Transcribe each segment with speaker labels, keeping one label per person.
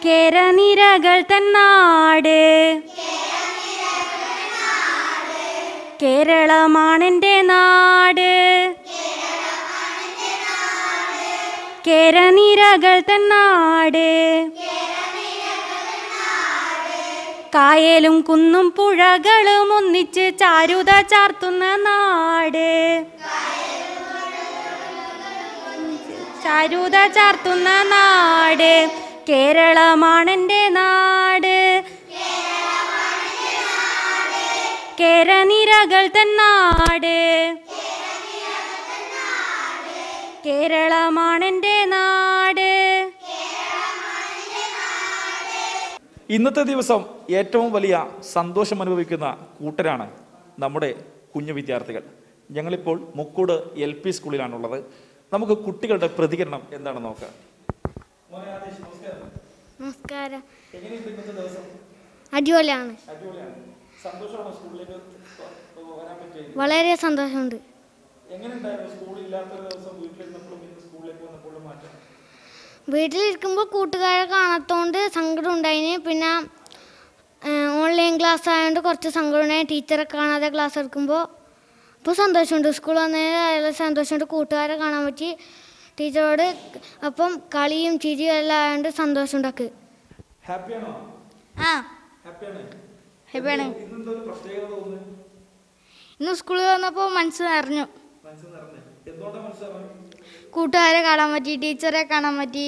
Speaker 1: കേരനിരകൾ തന്നാട് കേരളമാണെൻ്റെ നാട് കേരനിരകൾ തന്നാട് കായലും കുന്നും പുഴകളും ഒന്നിച്ച് ചാരുത ചാർത്തുന്ന നാട് ചാരുത ചാർത്തുന്ന നാട് കേരളമാണെൻ്റെ നാട് കേരനിരകൾ തന്നാട് കേരളമാണെൻ്റെ നാട്
Speaker 2: ഇന്നത്തെ ദിവസം ഏറ്റവും വലിയ സന്തോഷം അനുഭവിക്കുന്ന കൂട്ടരാണ് നമ്മുടെ കുഞ്ഞു വിദ്യാർത്ഥികൾ ഞങ്ങളിപ്പോൾ മുക്കൂട് എൽ പി സ്കൂളിലാണുള്ളത് നമുക്ക് കുട്ടികളുടെ പ്രതികരണം എന്താണെന്ന് നോക്കാം മോനെ ആദേശ്, നമസ്കാരം.
Speaker 3: നമസ്കാരം
Speaker 2: എങ്ങനെയുണ്ട് ഇന്നത്തെ ദിവസം
Speaker 3: അടിപൊളിയാണ്
Speaker 2: അടിപൊളിയാണ് സന്തോഷമാണോ സ്കൂളിലേക്ക് വ- വരാൻ പറ്റിയത്
Speaker 3: വളരെ സന്തോഷമുണ്ട്
Speaker 2: എങ്ങനെയുണ്ടായിരുന്നു സ്കൂളില്ലാത്തൊരു ദിവസം വീട്ടിലിരുന്നപ്പോഴും ഇന്ന് സ്കൂളിലേക്ക് വന്നപ്പോഴും മാറ്റം
Speaker 3: വീട്ടിലിരിക്കുമ്പോൾ കൂട്ടുകാരെ കാണാത്തതുകൊണ്ട് സങ്കടം ഉണ്ടായിന് പിന്നെ ഓൺലൈൻ ക്ലാസ് ആയതുകൊണ്ട് കുറച്ച് സങ്കടം ഉണ്ടായി ടീച്ചറെ കാണാതെ ക്ലാസ് എടുക്കുമ്പോൾ ഇപ്പോൾ സന്തോഷമുണ്ട് സ്കൂൾ വന്നതിന് വളരെ സന്തോഷമുണ്ട് കൂട്ടുകാരെ കാണാൻ പറ്റി ടീച്ചറോട് അപ്പം കളിയും ചിരിയും എല്ലാം ആയതുകൊണ്ട് സന്തോഷമുണ്ടൊക്കെ
Speaker 2: ഹാപ്പിയാണോ
Speaker 3: ആ
Speaker 2: ഹാപ്പിയാണ്
Speaker 3: ഹാപ്പിയാണ്
Speaker 2: ഇന്നെന്തോ ഒരു പ്രത്യേകത തോന്നുന്നു
Speaker 3: ഇന്ന് സ്കൂളിൽ വന്നപ്പോൾ മനസ്സ് നിറഞ്ഞു
Speaker 2: മനസ്സിൽ നിറഞ്ഞ് എന്തുകൊണ്ടാണ് മനസ്സിലാവാൻ
Speaker 3: കൂട്ടുകാരെ കാണാൻ പറ്റി ടീച്ചറെ കാണാൻ പറ്റി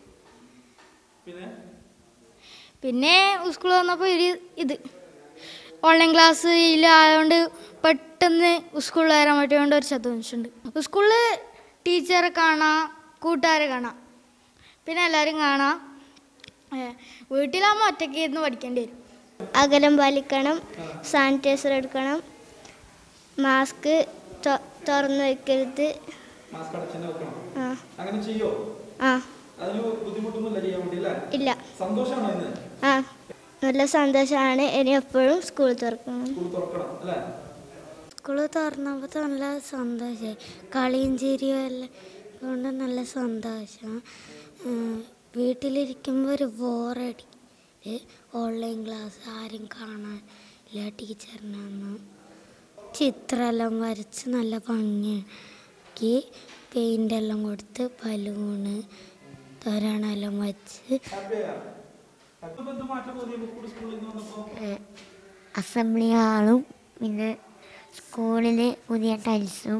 Speaker 2: പിന്നെ
Speaker 3: പിന്നെ സ്കൂളിൽ വന്നപ്പോൾ ഒരു ഇത് ഓൺലൈൻ ക്ലാസ് ആയതുകൊണ്ട് പെട്ടെന്ന് സ്കൂളിൽ വരാൻ പറ്റിയതുകൊണ്ട് ഒരു സന്തോഷമുണ്ട് സ്കൂളിൽ ടീച്ചറെ കാണാം കൂട്ടുകാരെ കാണാം പിന്നെ എല്ലാവരും കാണാം ഏ, വീട്ടിലാകുമ്പോൾ ഒറ്റയ്ക്ക് ഇരുന്ന് പഠിക്കേണ്ടി വരും അകലം പാലിക്കണം സാനിറ്റൈസർ എടുക്കണം മാസ്ക് തുറന്നു വയ്ക്കരുത്
Speaker 2: മാസ്ക് അടച്ചെന്നെ വെക്കണം
Speaker 3: ആ
Speaker 2: അങ്ങനെ ചെയ്യോ
Speaker 3: ആ
Speaker 2: അതിന് ബുദ്ധിമുട്ടൊന്നുമില്ല ചെയ്യാൻ വേണ്ടി അല്ലേ
Speaker 3: ഇല്ല
Speaker 2: സന്തോഷമാണോ ഇന്ന്
Speaker 3: ആ നല്ല സന്തോഷമാണ് ഇനി എപ്പോഴും സ്കൂൾ തുറക്കണം
Speaker 2: സ്കൂൾ തുറക്കണം അല്ലേ
Speaker 3: സ്കൂള് തുറന്നപ്പോൾ നല്ല സന്തോഷമായി കളിയും ചിരിയും എല്ലാം കൊണ്ട് നല്ല സന്തോഷം വീട്ടിലിരിക്കുമ്പോൾ ഒരു ബോറടി ഓൺലൈൻ ക്ലാസ് ആരും കാണാനില്ല ടീച്ചറിനൊന്നും ചിത്രമെല്ലാം വരച്ച് നല്ല ഭംഗിയാക്കി പെയിൻ്റെല്ലാം കൊടുത്ത് ബലൂണ് തോരണമെല്ലാം വച്ച്
Speaker 2: ഹാപ്പിയാ അപ്പൊ എന്ത് മാറ്റം തോന്നി മുക്കൂട് സ്കൂളിൽ നിന്ന് വന്നപ്പോ
Speaker 4: അസംബ്ലി ഹാളും പിന്നെ സ്കൂളിൽ പുതിയ ടൈൽസും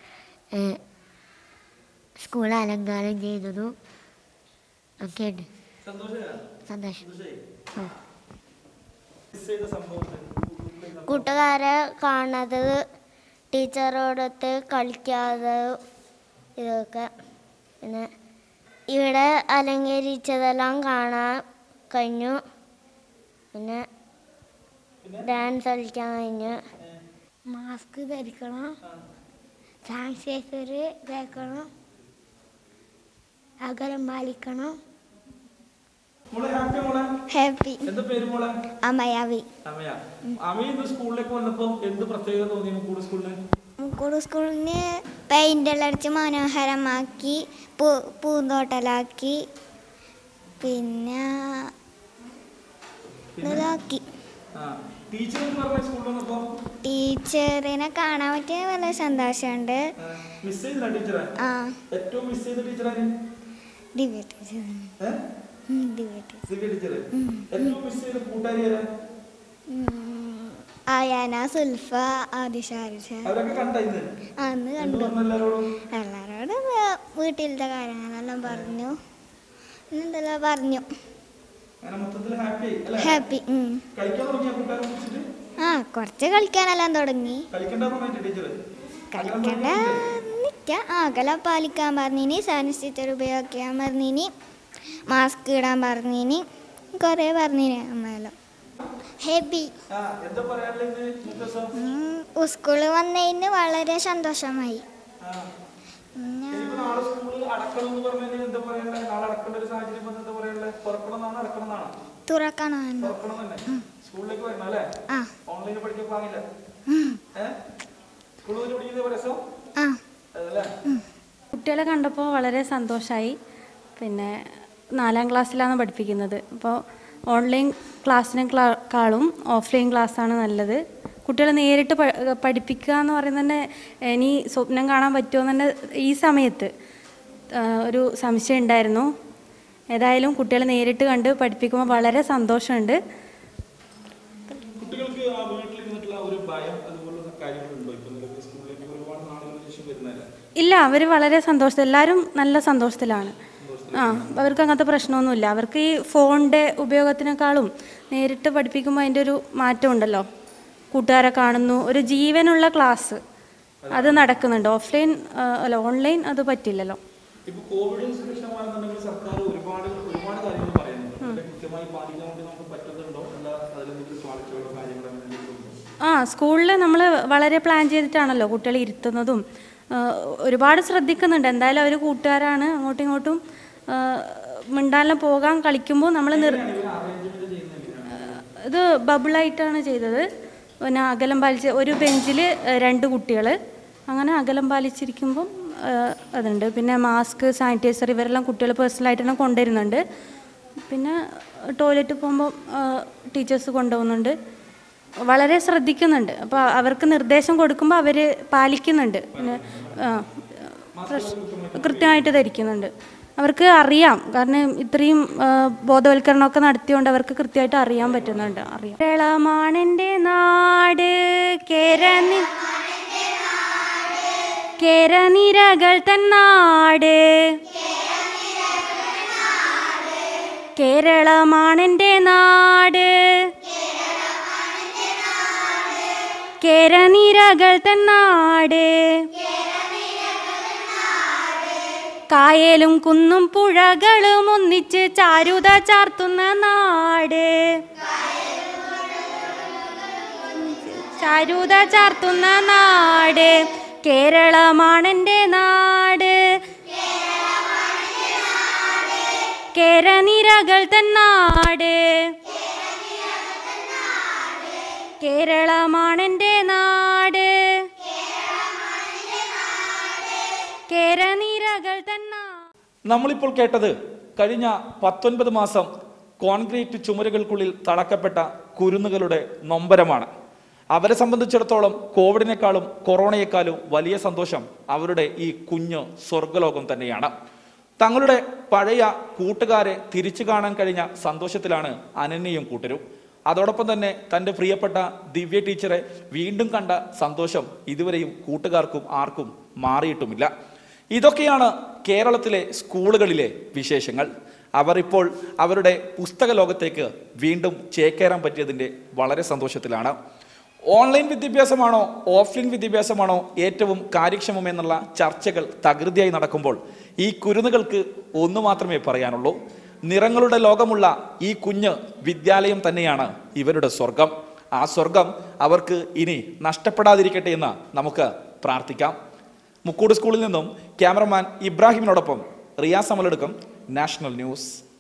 Speaker 4: സ്കൂൾ അലങ്കാരം ചെയ്തതും ഒക്കെ ഉണ്ട്
Speaker 2: സന്തോഷമാ
Speaker 4: സന്തോഷം
Speaker 2: സന്തോഷായി
Speaker 4: ആ.
Speaker 2: മിസ് ചെയ്ത സംഭവം
Speaker 3: കൂട്ടുകാരെ കാണാത്തത് ടീച്ചറോടൊത്ത് കളിക്കാതെ ഇതൊക്കെ പിന്നെ ഇവിടെ അലങ്കരിച്ചതെല്ലാം കാണാൻ കഴിഞ്ഞു പിന്നെ ഡാൻസ് കളിക്കാൻ കഴിഞ്ഞു മാസ്ക് ധരിക്കണം സാനിറ്റൈസർ തേക്കണം അകലം പാലിക്കണം
Speaker 2: മോളെ ഹാപ്പിയാ മോളെ
Speaker 3: ഹാപ്പി
Speaker 2: എന്താ പേര് മോളെ
Speaker 3: അമയാവി
Speaker 2: അമ്മയ അമ്മ ഇന്ന് സ്കൂളിലേക്ക് വന്നപ്പോ എന്ത് പ്രത്യേകത തോന്നി മുക്കൂട് സ്കൂളിന്
Speaker 3: മുക്കൂട് സ്കൂളിന് പെയിൻ്റെല്ലാം അടിച്ച് മനോഹരമാക്കി പൂ പൂന്തോട്ടലാക്കി പിന്നെ ഇതാക്കി
Speaker 2: ആ ടീച്ചർ എന്ന് പറഞ്ഞ സ്കൂളിൽ വന്നപ്പോ
Speaker 3: ടീച്ചറിനെ കാണാൻ പറ്റിയ വളരെ സന്തോഷമുണ്ട്
Speaker 2: മിസ് ചെയ്തില്ല ടീച്ചറെ
Speaker 3: ആ
Speaker 2: ഏറ്റവും മിസ് ചെയ്ത ടീച്ചറാണ്
Speaker 3: ദിവ്യ ടീച്ചർ
Speaker 2: ഏഹ്
Speaker 3: ഉം, ദിവ്യ ടീച്ചർ
Speaker 2: ദിവ്യ ടീച്ചർ ഏറ്റവും മിസ് ചെയ്ത കൂട്ടുകാരി ആരാ
Speaker 3: ഉം, അയാന സുൽഫ ആദിശാരിഷ
Speaker 2: അവരൊക്കെ കണ്ട ഇന്ന്
Speaker 3: അന്ന്
Speaker 2: എന്ത്
Speaker 3: കണ്ടു
Speaker 2: പറഞ്ഞു എല്ലാരോടും
Speaker 3: എല്ലാവരോടും വേ- വീട്ടിലത്തെ കാര്യങ്ങളെല്ലാം പറഞ്ഞു എന്തെല്ലാം പറഞ്ഞു
Speaker 2: അങ്ങനെ മൊത്തത്തിൽ ഹാപ്പി അല്ലേ
Speaker 3: ഹാപ്പി ഉം.
Speaker 2: കളിക്കാൻ തുടങ്ങിയ കൂട്ടുകാരെ കുറിച്ചിട്ട്
Speaker 3: ആ കുറച്ച് കളിക്കാനെല്ലാം തുടങ്ങി
Speaker 2: കളിക്കണ്ടെന്ന് പറഞ്ഞിട്ട് ടീച്ചർ
Speaker 3: കളിക്കണ്ട നിക്ക അകലം പാലിക്കാൻ പറഞ്ഞിനി സാനിറ്റൈസർ ഉപയോഗിക്കാൻ പറഞ്ഞിനി മാസ്ക് ഇടാൻ പറഞ്ഞിനി കുറേ പറഞ്ഞിനി അമ്മയെല്ലാം ഹെബി
Speaker 2: ആ എന്താ പറയാനുള്ളത് ഇന്ന് ദിവസം
Speaker 3: സ്കൂളിൽ വന്നതിന് വളരെ സന്തോഷമായി
Speaker 2: ആ ഇനിയിപ്പോ നാളെ സ്കൂള് അടക്കണം എന്ന് പറഞ്ഞാൽ എന്താ പറയാനുള്ളത് നാളെ അടക്കേണ്ട ഒരു സാഹചര്യം വന്ന് എന്താ പറയാനുള്ളത് തുറക്കണം എന്നാണ് അടക്കണം എന്നാണ്
Speaker 3: തുറക്കണമെന്ന്
Speaker 2: തുറക്കണം തന്നെ സ്കൂളിലേക്ക് വരണം അല്ലേ
Speaker 3: ആ
Speaker 2: ഓൺലൈനിൽ പഠിക്കാൻ പാകില്ല
Speaker 3: ഉം.
Speaker 2: ഏഹ് സ്കൂളിൽ വെച്ച് പഠിക്കുന്ന രസം
Speaker 3: ആ
Speaker 2: അതല്ലേ
Speaker 1: കുട്ടികളെ കണ്ടപ്പോൾ വളരെ സന്തോഷമായി പിന്നെ നാലാം ക്ലാസ്സിലാണ് പഠിപ്പിക്കുന്നത് അപ്പോൾ ഓൺലൈൻ ക്ലാസ്സിനെക്കാളും ഓഫ്ലൈൻ ക്ലാസ്സാണ് നല്ലത് കുട്ടികളെ നേരിട്ട് പ- പഠിപ്പിക്കുക എന്ന് പറയുന്നത് തന്നെ ഇനി സ്വപ്നം കാണാൻ പറ്റുമോ തന്നെ ഈ സമയത്ത് ആ, ഒരു സംശയം ഉണ്ടായിരുന്നു ഏതായാലും കുട്ടികളെ നേരിട്ട് കണ്ട് പഠിപ്പിക്കുമ്പോൾ വളരെ സന്തോഷമുണ്ട്
Speaker 2: കുട്ടികൾക്ക് ആ വീട്ടിലിരുന്നിട്ടുള്ള ഒരു ഭയം അതുപോലുള്ള കാര്യങ്ങളുണ്ടോ ഇപ്പൊ നിലവിൽ സ്കൂളിലേക്ക് ഒരുപാട് നാളുകൾക്ക് ശേഷം വരുന്നതല്ല
Speaker 1: ഇല്ല അവർ വളരെ സന്തോഷത്തിൽ എല്ലാവരും നല്ല സന്തോഷത്തിലാണ് ആ അവർക്ക് അങ്ങനത്തെ പ്രശ്നമൊന്നുമില്ല അവർക്ക് ഈ ഫോണിൻ്റെ ഉപയോഗത്തിനേക്കാളും നേരിട്ട് പഠിപ്പിക്കുമ്പോൾ അതിൻ്റെ ഒരു മാറ്റം ഉണ്ടല്ലോ കൂട്ടുകാരെ കാണുന്നു ഒരു ജീവനുള്ള ക്ലാസ് അത് നടക്കുന്നുണ്ട് ഓഫ്ലൈൻ അല്ല ഓൺലൈൻ അത് പറ്റില്ലല്ലോ
Speaker 2: ഇപ്പൊ കോവിഡ് സുരക്ഷമാണെന്നുണ്ടെങ്കിൽ സർക്കാർ ഒരുപാട് ഒരുപാട് കാര്യങ്ങൾ പറയുന്നുണ്ട് അതിനെ കൃത്യമായി പാലിക്കാൻ വേണ്ടി നമുക്ക് പറ്റുന്നുണ്ടോ അല്ല അതിലെന്തെങ്കിലും സ്വാളിച്ചുകളോ കാര്യങ്ങളോ എന്തെങ്കിലും ഉണ്ടോ?
Speaker 1: ആ സ്കൂളിൽ നമ്മൾ വളരെ പ്ലാൻ ചെയ്തിട്ടാണല്ലോ കുട്ടികളെ ഇരുത്തുന്നതും ആ, ഒരുപാട് ശ്രദ്ധിക്കുന്നുണ്ട് എന്തായാലും അവർ കൂട്ടുകാരാണ് അങ്ങോട്ടും ഇങ്ങോട്ടും ആ, മിണ്ടാലും പോകാൻ കളിക്കുമ്പോൾ നമ്മൾ നിർ ഇത് ബബിളായിട്ടാണ് ചെയ്തത് പിന്നെ അകലം പാലിച്ച് ഒരു ബെഞ്ചിൽ രണ്ട് കുട്ടികൾ അങ്ങനെ അകലം പാലിച്ചിരിക്കുമ്പം ആ, അതുണ്ട് പിന്നെ മാസ്ക് സാനിറ്റൈസർ ഇവരെല്ലാം കുട്ടികൾ പേഴ്സണലായിട്ട് തന്നെ കൊണ്ടുവരുന്നുണ്ട് പിന്നെ ടോയ്ലറ്റിൽ പോകുമ്പോൾ ടീച്ചേഴ്സ് കൊണ്ടുപോകുന്നുണ്ട് വളരെ ശ്രദ്ധിക്കുന്നുണ്ട് അപ്പോൾ അവർക്ക് നിർദ്ദേശം കൊടുക്കുമ്പോൾ അവർ പാലിക്കുന്നുണ്ട് പിന്നെ ആ, പ്രശ്- കൃത്യമായിട്ട് ധരിക്കുന്നുണ്ട് അവർക്ക് അറിയാം കാരണം ഇത്രയും ആ, ബോധവൽക്കരണമൊക്കെ നടത്തിയോണ്ട് അവർക്ക് കൃത്യമായിട്ട് അറിയാൻ പറ്റുന്നുണ്ട് അറിയാം കേരളമാണെൻ്റെ നാട് കേരനി കേരനിരകൾ തന്നാട് കേരളമാണെൻ്റെ നാട് കേരനിരകൾ തന്നാട് കായലും കുന്നും പുഴകളും ഒന്നിച്ച് ചാരുത ചാർത്തുന്ന നാട് ചാരുത ചാർത്തുന്ന നാട് കേരളമാണെൻ്റെ നാട് കേരനിരകൾ തന്നാട് കേരളമാണെൻ്റെ നാട് കേരനിരകൾ തന്നാ
Speaker 2: നമ്മളിപ്പോൾ കേട്ടത് കഴിഞ്ഞ പത്തൊൻപത് മാസം കോൺക്രീറ്റ് ചുമരുകൾക്കുള്ളിൽ തളക്കപ്പെട്ട കുരുന്നുകളുടെ നൊമ്പരമാണ് അവരെ സംബന്ധിച്ചിടത്തോളം കോവിഡിനേക്കാളും കൊറോണയെക്കാളും വലിയ സന്തോഷം അവരുടെ ഈ കുഞ്ഞ് സ്വർഗലോകം തന്നെയാണ് തങ്ങളുടെ പഴയ കൂട്ടുകാരെ തിരിച്ചു കാണാൻ കഴിഞ്ഞ സന്തോഷത്തിലാണ് അനന്യയും കൂട്ടരും അതോടൊപ്പം തന്നെ തൻ്റെ പ്രിയപ്പെട്ട ദിവ്യ ടീച്ചറെ വീണ്ടും കണ്ട സന്തോഷം ഇതുവരെയും കൂട്ടുകാർക്കും ആർക്കും മാറിയിട്ടുമില്ല ഇതൊക്കെയാണ് കേരളത്തിലെ സ്കൂളുകളിലെ വിശേഷങ്ങൾ അവർ ഇപ്പോൾ അവരുടെ പുസ്തക ലോകത്തേക്ക് വീണ്ടും ചേക്കേറാൻ പറ്റിയതിൻ്റെ വളരെ സന്തോഷത്തിലാണ് ഓൺലൈൻ വിദ്യാഭ്യാസമാണോ ഓഫ്ലൈൻ വിദ്യാഭ്യാസമാണോ ഏറ്റവും കാര്യക്ഷമം എന്നുള്ള ചർച്ചകൾ തകൃതിയായി നടക്കുമ്പോൾ ഈ കുരുന്നുകൾക്ക് ഒന്നു മാത്രമേ പറയാനുള്ളൂ നിറങ്ങളുടെ ലോകമുള്ള ഈ കുഞ്ഞ് വിദ്യാലയം തന്നെയാണ് ഇവരുടെ സ്വർഗം ആ സ്വർഗം അവർക്ക് ഇനി നഷ്ടപ്പെടാതിരിക്കട്ടെ എന്ന് നമുക്ക് പ്രാർത്ഥിക്കാം മുക്കൂട് സ്കൂളിൽ നിന്നും ക്യാമറമാൻ ഇബ്രാഹിമിനോടൊപ്പം റിയാസ് അമലെടുക്കും നാഷണൽ ന്യൂസ്